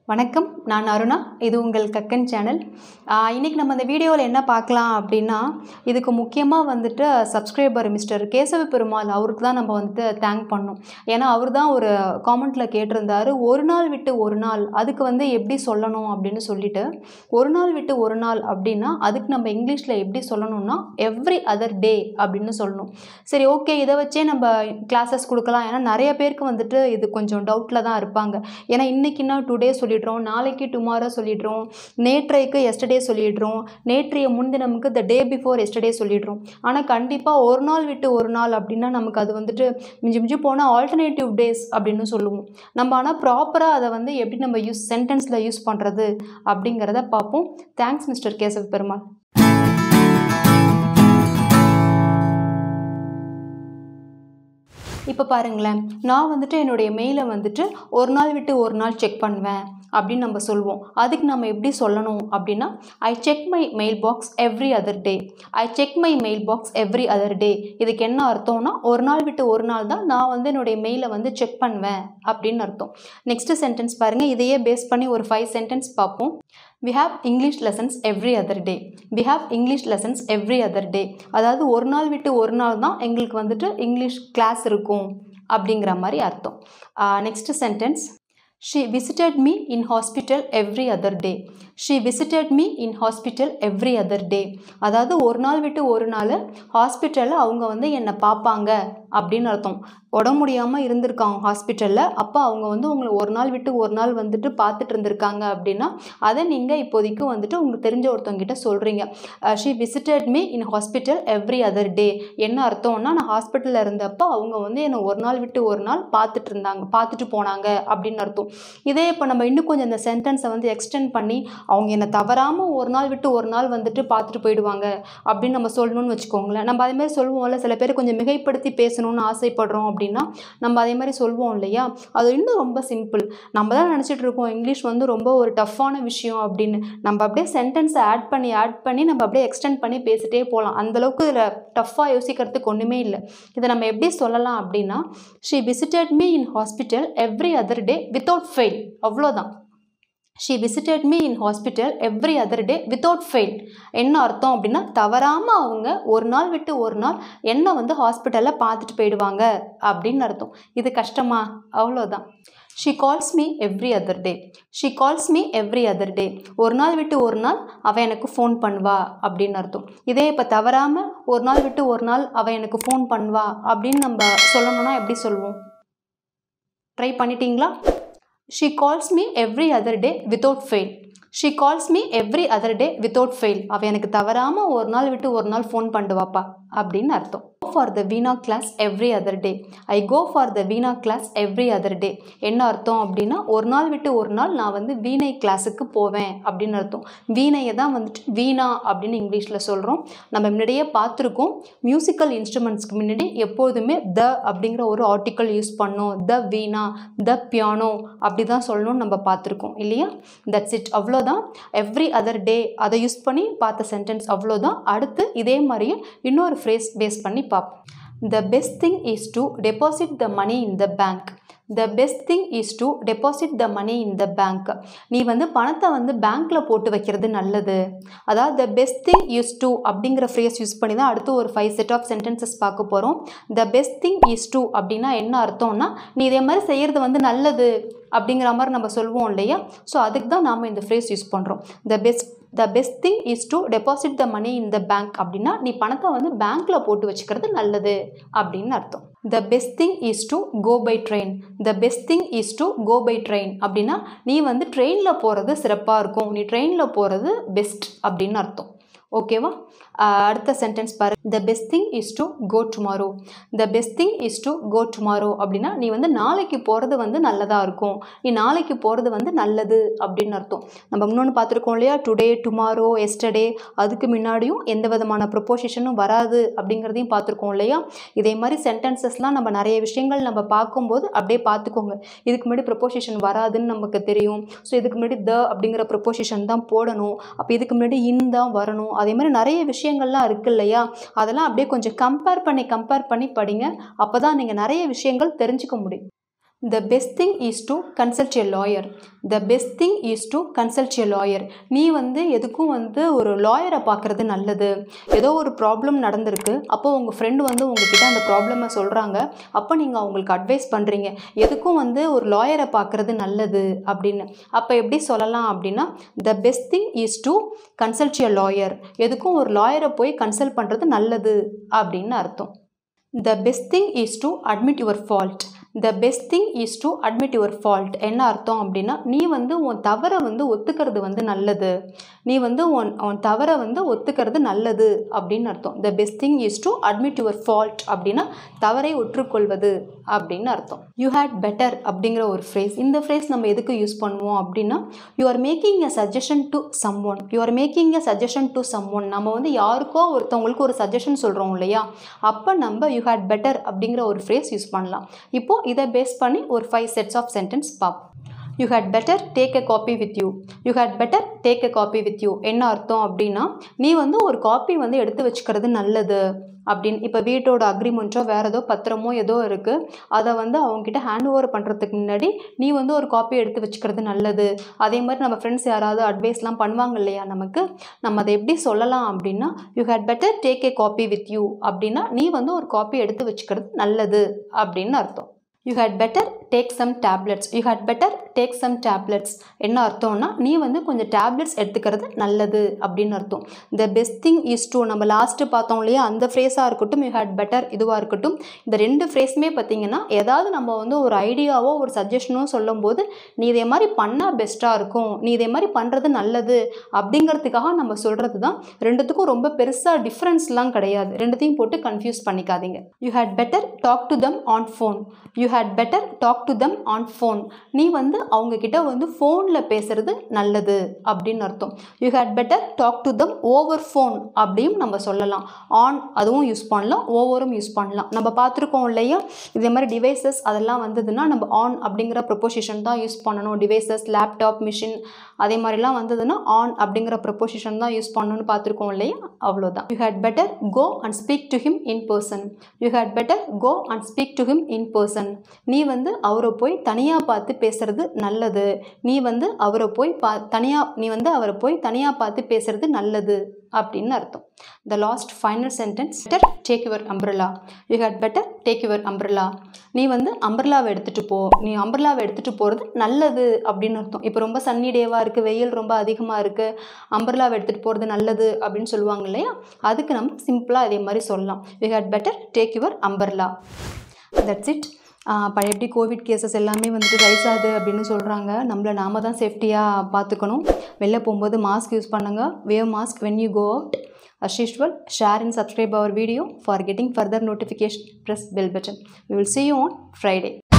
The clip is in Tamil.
வணக்கம் நான் அருணா இது உங்கள் கக்கன் சேனல் இன்றைக்கி நம்ம இந்த வீடியோவில் என்ன பார்க்கலாம் அப்படின்னா இதுக்கு முக்கியமாக வந்துட்டு சப்ஸ்கிரைபர் மிஸ்டர் கேசவ பெருமாள் அவருக்கு தான் நம்ம வந்துட்டு தேங்க் பண்ணோம் ஏன்னா அவர் தான் ஒரு காமெண்ட்டில் கேட்டிருந்தார் ஒரு நாள் விட்டு ஒரு நாள் அதுக்கு வந்து எப்படி சொல்லணும் அப்படின்னு சொல்லிட்டு ஒரு நாள் விட்டு ஒரு நாள் அப்படின்னா அதுக்கு நம்ம இங்கிலீஷில் எப்படி சொல்லணும்னா எவ்ரி அதர் டே அப்படின்னு சொல்லணும் சரி ஓகே இதை வச்சே நம்ம கிளாஸஸ் கொடுக்கலாம் ஏன்னா நிறைய பேருக்கு வந்துட்டு இது கொஞ்சம் டவுட்டில் தான் இருப்பாங்க ஏன்னா இன்றைக்கின்னா டுடே சொல்லிடுறோம் நாளைக்கு டுமாரோ சொல்லிடுறோம் நேற்றைக்கு எஸ்டர்டே சொல்லிடுறோம் நேற்றைய முன்தினமுக்கு த டே பிஃபோர் எஸ்டர்டே சொல்லிடுறோம் ஆனால் கண்டிப்பாக ஒரு நாள் விட்டு ஒரு நாள் அப்படின்னா நமக்கு அது வந்துட்டு மிஞ்சி மிஞ்சி போனால் ஆல்டர்னேட்டிவ் டேஸ் அப்படின்னு சொல்லுவோம் நம்ம ஆனால் ப்ராப்பராக அதை வந்து எப்படி நம்ம யூஸ் சென்டென்ஸில் யூஸ் பண்ணுறது அப்படிங்கிறத பார்ப்போம் தேங்க்ஸ் மிஸ்டர் கேசவ பெருமாள் இப்போ பாருங்களேன் நான் வந்துட்டு என்னுடைய மெயிலை வந்துட்டு ஒரு நாள் விட்டு ஒரு நாள் செக் பண்ணுவேன் அப்படின்னு நம்ம சொல்லுவோம் அதுக்கு நம்ம எப்படி சொல்லணும் அப்படின்னா I check my mail box every other day I check my mail box every other day இதுக்கு என்ன அர்த்தம்னா ஒரு நாள் விட்டு ஒரு நாள் தான் நான் வந்து என்னுடைய மெயிலை வந்து செக் பண்ணுவேன் அப்படின்னு அர்த்தம் நெக்ஸ்ட்டு சென்டென்ஸ் பாருங்கள் இதையே பேஸ் பண்ணி ஒரு ஃபைவ் சென்டென்ஸ் பார்ப்போம் we have English lessons every other day we have English lessons every other day அதாவது ஒரு நாள் விட்டு ஒரு நாள் தான் எங்களுக்கு வந்துட்டு இங்கிலீஷ் கிளாஸ் இருக்கும் அப்படிங்கிற மாதிரி அர்த்தம் next sentence she visited me in hospital every other day she visited me in hospital every other day அதாவது ஒரு நாள் விட்டு ஒரு நாள் ஹாஸ்பிட்டலில் அவங்க வந்து என்னை பார்ப்பாங்க அப்படின்னு அர்த்தம் உடம்பு முடியாமல் இருந்திருக்காங்க ஹாஸ்பிட்டலில் அப்போ அவங்க வந்து உங்களை ஒரு நாள் விட்டு ஒரு நாள் வந்துட்டு பார்த்துட்டு இருந்திருக்காங்க அப்படின்னா அதை நீங்கள் இப்போதைக்கு வந்துட்டு உங்களுக்கு தெரிஞ்ச ஒருத்தவங்கிட்ட சொல்கிறீங்க she visited me in hospital every other day என்ன அர்த்தம்னா நான் ஹாஸ்பிட்டலில் இருந்தப்போ அவங்க வந்து என்னை ஒரு நாள் விட்டு ஒரு நாள் பார்த்துட்டு இருந்தாங்க பார்த்துட்டு போனாங்க அப்படின்னு அர்த்தம் இதே இப்போ நம்ம இன்னும் கொஞ்சம் இந்த சென்டென்ஸை வந்து எக்ஸ்டெண்ட் பண்ணி அவங்க என்னை தவறாமல் ஒரு நாள் விட்டு ஒரு நாள் வந்துட்டு பார்த்துட்டு போயிடுவாங்க அப்படின்னு நம்ம சொல்லணும்னு வச்சுக்கோங்களேன் நம்ம அதேமாதிரி சொல்லுவோம்ல சில பேர் கொஞ்சம் மிகைப்படுத்தி பேசணும்னு ஆசைப்படுறோம் அப்படின்னா நம்ம அதே மாதிரி சொல்லுவோம் இல்லையா அது இன்னும் ரொம்ப சிம்பிள் நம்ம தான் நினச்சிட்டு இருக்கோம் இங்கிலீஷ் வந்து ரொம்ப ஒரு டஃப்பான விஷயம் அப்படின்னு நம்ம அப்படியே சென்டென்ஸை ஆட் பண்ணி ஆட் பண்ணி நம்ம அப்படியே எக்ஸ்டெண்ட் பண்ணி பேசிட்டே போகலாம் அந்தளவுக்கு இதில் டஃப்பாக யோசிக்கிறதுக்கு ஒன்றுமே இல்லை இதை நம்ம எப்படி சொல்லலாம் அப்படின்னா she visited me in hospital every other day without fail அவ்வளோதான் she visited me in hospital every other day without fail என்ன அர்த்தம் அப்படின்னா தவறாமல் அவங்க ஒரு நாள் விட்டு ஒரு நாள் என்னை வந்து ஹாஸ்பிட்டலில் பார்த்துட்டு போயிடுவாங்க அப்படின்னு அர்த்தம் இது கஷ்டமா அவ்வளோதான் she calls me every other day she calls me every other day ஒரு நாள் விட்டு ஒரு நாள் அவள் எனக்கு ஃபோன் பண்ணுவா அப்படின்னு அர்த்தம் இதே இப்போ தவறாமல் ஒரு நாள் விட்டு ஒரு நாள் அவள் எனக்கு ஃபோன் பண்ணுவா அப்படின்னு நம்ம சொல்லணும்னா எப்படி சொல்லுவோம் ட்ரை பண்ணிட்டீங்களா she calls me every other day without fail she calls me every other day without fail அவள் எனக்கு தவறாமல் ஒரு நாள் விட்டு ஒரு நாள் ஃபோன் பண்ணுவாப்பா அப்படின்னு அர்த்தம் for the veena class every other day I go for the veena class every other day என்ன அர்த்தம் அப்படின்னா ஒரு நாள் விட்டு ஒரு நாள் நான் வந்து வீணை கிளாஸுக்கு போவேன் அப்படின்னு அர்த்தம் வீணையை தான் வந்துட்டு வீணா அப்படின்னு இங்கிலீஷில் சொல்கிறோம் நம்ம முன்னாடியே பார்த்துருக்கோம் மியூசிக்கல் இன்ஸ்ட்ருமெண்ட்ஸ்க்கு முன்னாடி எப்போதுமே த அப்படிங்கிற ஒரு ஆர்டிக்கல் யூஸ் பண்ணோம் த வீணா த பியானோ அப்படி தான் சொல்லணும்னு நம்ம பார்த்துருக்கோம் இல்லையா தட்ஸ் இட் அவ்வளோதான் எவ்ரி அதர் டே அதை யூஸ் பண்ணி பார்த்த சென்டென்ஸ் அவ்வளோதான் அடுத்து இதே மாதிரியே இன்னொரு ஃப்ரேஸ் பேஸ் பண்ணி பார்ப்போம் the best thing is to deposit the money in the bank the best thing is to deposit the money in the bank நீ வந்து பணத்தை வந்து பேங்க்கில் போட்டு வைக்கிறது நல்லது அதாவது the best thing is to அப்படிங்கிற ஃப்ரேஸ் யூஸ் பண்ணி தான் அடுத்து ஒரு ஃபைவ் செட் ஆஃப் சென்டென்சஸ் பார்க்க போகிறோம் the best thing is to அப்படின்னா என்ன அர்த்தம்னா நீ இதே மாதிரி செய்கிறது வந்து நல்லது அப்படிங்கிற மாதிரி நம்ம சொல்லுவோம் இல்லையா ஸோ அதுக்கு தான் நாம் இந்த ஃப்ரேஸ் யூஸ் பண்ணுறோம் the best the best thing is to deposit the money in the bank அப்படின்னா நீ பணத்தை வந்து பேங்க்கில் போட்டு வச்சுக்கிறது நல்லது அப்படின்னு அர்த்தம் the best thing is to go by train the best thing is to go by train அப்படின்னா நீ வந்து ட்ரெயினில் போகிறது சிறப்பாக இருக்கும் நீ ட்ரெயினில் போகிறது பெஸ்ட் அப்படின்னு அர்த்தம் ஓகேவா அடுத்த சென்டென்ஸ் பாரு the best thing is to go tomorrow the best thing is to go tomorrow அப்படின்னா நீ வந்து நாளைக்கு போகிறது வந்து நல்லதாக இருக்கும் நீ நாளைக்கு போகிறது வந்து நல்லது அப்படின்னு அர்த்தம் நம்ம இன்னொன்று பார்த்துருக்கோம் இல்லையா டுடே டுமாரோ எஸ்டர்டே அதுக்கு முன்னாடியும் எந்த விதமான ப்ரொப்போசிஷனும் வராது அப்படிங்கிறதையும் பார்த்துருக்கோம் இல்லையா இதே மாதிரி சென்டென்சஸ்லாம் நம்ம நிறைய விஷயங்கள் நம்ம பார்க்கும்போது அப்படியே பார்த்துக்கோங்க இதுக்கு முன்னாடி ப்ரொப்போசிஷன் வராதுன்னு நமக்கு தெரியும் ஸோ இதுக்கு முன்னாடி த அப்படிங்கிற ப்ரொப்போசிஷன் தான் போடணும் அப்போ இதுக்கு முன்னாடி இன் தான் வரணும் அதே மாதிரி நிறைய விஷயங்கள்லாம் இருக்கு இல்லையா அதெல்லாம் அப்படியே கொஞ்சம் கம்பேர் பண்ணி கம்பேர் பண்ணி படிங்க அப்போ தான் நீங்கள் நிறைய விஷயங்கள் தெரிஞ்சுக்க முடியும் the best thing is to consult a lawyer the best thing is to consult a lawyer நீ வந்து எதுக்கும் வந்து ஒரு லாயரை பார்க்குறது நல்லது ஏதோ ஒரு ப்ராப்ளம் நடந்திருக்கு அப்போ உங்கள் ஃப்ரெண்டு வந்து உங்ககிட்ட அந்த ப்ராப்ளமை சொல்கிறாங்க அப்போ நீங்கள் அவங்களுக்கு அட்வைஸ் பண்ணுறீங்க எதுக்கும் வந்து ஒரு லாயரை பார்க்குறது நல்லது அப்படின்னு அப்போ எப்படி சொல்லலாம் அப்படின்னா the best thing is to consult a lawyer எதுக்கும் ஒரு லாயரை போய் கன்சல்ட் பண்ணுறது நல்லது அப்படின்னு அர்த்தம் the best thing is to admit your fault the best thing is to admit your fault என்ன அர்த்தம் அப்படின்னா நீ வந்து உன் தவறை வந்து ஒத்துக்கிறது வந்து நல்லது நீ வந்து உன் உன் தவறை வந்து ஒத்துக்கிறது நல்லது அப்படின்னு அர்த்தம் the best thing is to admit your fault அப்படின்னா தவறை ஒற்றுக்கொள்வது அப்படின்னு அர்த்தம் யூ ஹேட் பெட்டர் அப்படிங்கிற ஒரு ஃப்ரேஸ் இந்த ஃப்ரேஸ் நம்ம எதுக்கு யூஸ் பண்ணுவோம் அப்படின்னா you are making a suggestion to someone you are making a suggestion to someone நம்ம வந்து யாருக்கோ ஒருத்தவங்களுக்கு ஒரு சஜஷன் சொல்கிறோம் இல்லையா அப்போ நம்ம யூ ஹேட் பெட்டர் அப்படிங்கிற ஒரு ஃப்ரேஸ் யூஸ் பண்ணலாம் இப்போது இதை பேஸ் பண்ணி ஒரு ஃபைவ் செட்ஸ் ஆஃப் சென்டென்ஸ் பார்ப்போம் you had better take a copy with you you had better take a copy with you என்ன அர்த்தம் அப்படின்னா நீ வந்து ஒரு காப்பி வந்து எடுத்து வச்சுக்கிறது நல்லது அப்படின்னு இப்போ வீட்டோட அக்ரிமெண்ட்டோ வேறு ஏதோ பத்திரமோ ஏதோ இருக்குது அதை வந்து அவங்ககிட்ட ஹேண்ட் ஓவர் பண்ணுறதுக்கு முன்னாடி நீ வந்து ஒரு காப்பி எடுத்து வச்சுக்கிறது நல்லது அதே மாதிரி நம்ம ஃப்ரெண்ட்ஸ் யாராவது அட்வைஸ்லாம் பண்ணுவாங்க இல்லையா நமக்கு நம்ம அதை எப்படி சொல்லலாம் அப்படின்னா you had better take a copy with you அப்படின்னா நீ வந்து ஒரு காப்பி எடுத்து வச்சுக்கிறது நல்லது அப்படின்னு அர்த்தம் you had better take some tablets you had better take some tablets என்ன அர்த்தம்னா நீ வந்து கொஞ்சம் டேப்லெட்ஸ் எடுத்துக்கிறது நல்லது அப்படின்னு அர்த்தம் the best thing is to நம்ம லாஸ்ட்டு பார்த்தோம் இல்லையா அந்த ஃப்ரேஸாக இருக்கட்டும் யூ ஹேட் பெட்டர் இதுவாக இருக்கட்டும் இந்த ரெண்டு ஃப்ரேஸுமே பார்த்தீங்கன்னா ஏதாவது நம்ம வந்து ஒரு ஐடியாவோ ஒரு சஜஷனோ சொல்லும்போது நீ இதே மாதிரி பண்ணால் பெஸ்ட்டாக இருக்கும் நீ இதே மாதிரி பண்ணுறது நல்லது அப்படிங்கிறதுக்காக நம்ம சொல்கிறது தான் ரெண்டுத்துக்கும் ரொம்ப பெருசாக டிஃப்ரென்ஸ்லாம் கிடையாது ரெண்டுத்தையும் போட்டு கன்ஃபியூஸ் பண்ணிக்காதீங்க you had better talk to them on phone you had better talk to them on phone நீ வந்து அவங்கக்கிட்ட வந்து ஃபோனில் பேசுகிறது நல்லது அப்படின்னு அர்த்தம் you had better talk to them over phone அப்படியும் நம்ம சொல்லலாம் ஆன் அதுவும் யூஸ் பண்ணலாம் ஓவரும் யூஸ் பண்ணலாம் நம்ம பார்த்துருக்கோம் இல்லையா இதே மாதிரி டிவைசஸ் அதெல்லாம் வந்ததுன்னா நம்ம ஆன் அப்படிங்கிற ப்ரொப்போசிஷன் தான் யூஸ் பண்ணணும் டிவைசஸ் லேப்டாப் மிஷின் அதே மாதிரிலாம் வந்ததுன்னா ஆன் அப்படிங்கிற ப்ரொப்போசிஷன் தான் யூஸ் பண்ணணும்னு பார்த்துருக்கோம் இல்லையா அவ்வளோதான் you had better go and speak to him in person you had better go and speak to him in person நீ வந்து அவரை போய் தனியாக பார்த்து பேசுறது நல்லது நீ வந்து அவரை போய் பா தனியாக நீ வந்து அவரை போய் தனியாக பார்த்து பேசுறது நல்லது அப்படின்னு அர்த்தம் the last final sentence better take your umbrella you had better take your umbrella நீ வந்து அம்ப்ரலாவை எடுத்துகிட்டு போ நீ அம்ப்ரலாவை எடுத்துகிட்டு போகிறது நல்லது அப்படின்னு அர்த்தம் இப்போ ரொம்ப சன்னி டேவாக இருக்குது வெயில் ரொம்ப அதிகமாக இருக்குது அம்ப்ரலாவை எடுத்துகிட்டு போகிறது நல்லது அப்படின்னு சொல்லுவாங்க இல்லையா அதுக்கு நம்ம சிம்பிளாக அதே மாதிரி சொல்லலாம் you had better take your umbrella that's it பழைய எப்படி கோவிட் கேசஸ் எல்லாமே வந்துட்டு ரைஸ் ஆகுது அப்படின்னு சொல்கிறாங்க நம்மளை நாம தான் சேஃப்டியாக பார்த்துக்கணும் வெளில போகும்போது மாஸ்க் யூஸ் பண்ணுங்கள் wave mask when you go out as usual share and subscribe our video for getting further notification press bell button we will see you on friday